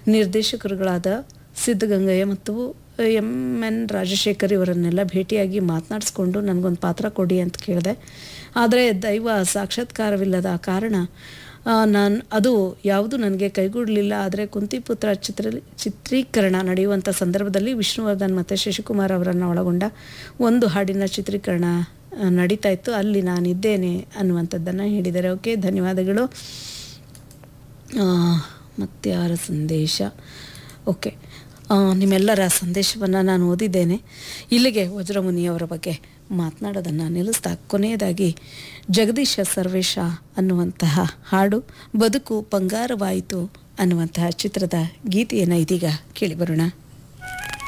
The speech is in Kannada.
ನಿರ್ದೇಶಕರುಗಳಾದ ಸಿದ್ಧಗಂಗಯ್ಯ ಮತ್ತು ಎಮ್ ಎನ್ ರಾಜಶೇಖರ್ ಇವರನ್ನೆಲ್ಲ ಭೇಟಿಯಾಗಿ ಮಾತನಾಡಿಸ್ಕೊಂಡು ನನಗೊಂದು ಪಾತ್ರ ಕೊಡಿ ಅಂತ ಕೇಳಿದೆ ಆದರೆ ದೈವ ಸಾಕ್ಷಾತ್ಕಾರವಿಲ್ಲದ ಕಾರಣ ನಾನು ಅದು ಯಾವುದು ನನಗೆ ಕೈಗೂಡಲಿಲ್ಲ ಆದರೆ ಕುಂತಿಪುತ್ರ ಚಿತ್ರ ಚಿತ್ರೀಕರಣ ನಡೆಯುವಂಥ ಸಂದರ್ಭದಲ್ಲಿ ವಿಷ್ಣುವರ್ಧನ್ ಮತ್ತು ಶಶಿಕುಮಾರ್ ಅವರನ್ನು ಒಳಗೊಂಡ ಒಂದು ಹಾಡಿನ ಚಿತ್ರೀಕರಣ ಆ, ನಡೀತಾ ಇತ್ತು ಅಲ್ಲಿ ನಾನಿದ್ದೇನೆ ಅನ್ನುವಂಥದ್ದನ್ನು ಹೇಳಿದ್ದಾರೆ ಓಕೆ ಧನ್ಯವಾದಗಳು ಆ, ಮತ್ಯಾರ ಸಂದೇಶ ಓಕೆ ಆ, ನಿಮ್ಮೆಲ್ಲರ ಸಂದೇಶವನ್ನು ನಾನು ಓದಿದ್ದೇನೆ ಇಲ್ಲಿಗೆ ವಜ್ರಮುನಿಯವರ ಬಗ್ಗೆ ಮಾತನಾಡೋದನ್ನು ನಿಲ್ಲಿಸ್ತಾ ಕೊನೆಯದಾಗಿ ಜಗದೀಶ ಸರ್ವೇಶ ಅನ್ನುವಂತಹ ಹಾಡು ಬದುಕು ಬಂಗಾರವಾಯಿತು ಅನ್ನುವಂತಹ ಚಿತ್ರದ ಗೀತೆಯನ್ನು ಇದೀಗ ಕೇಳಿಬರೋಣ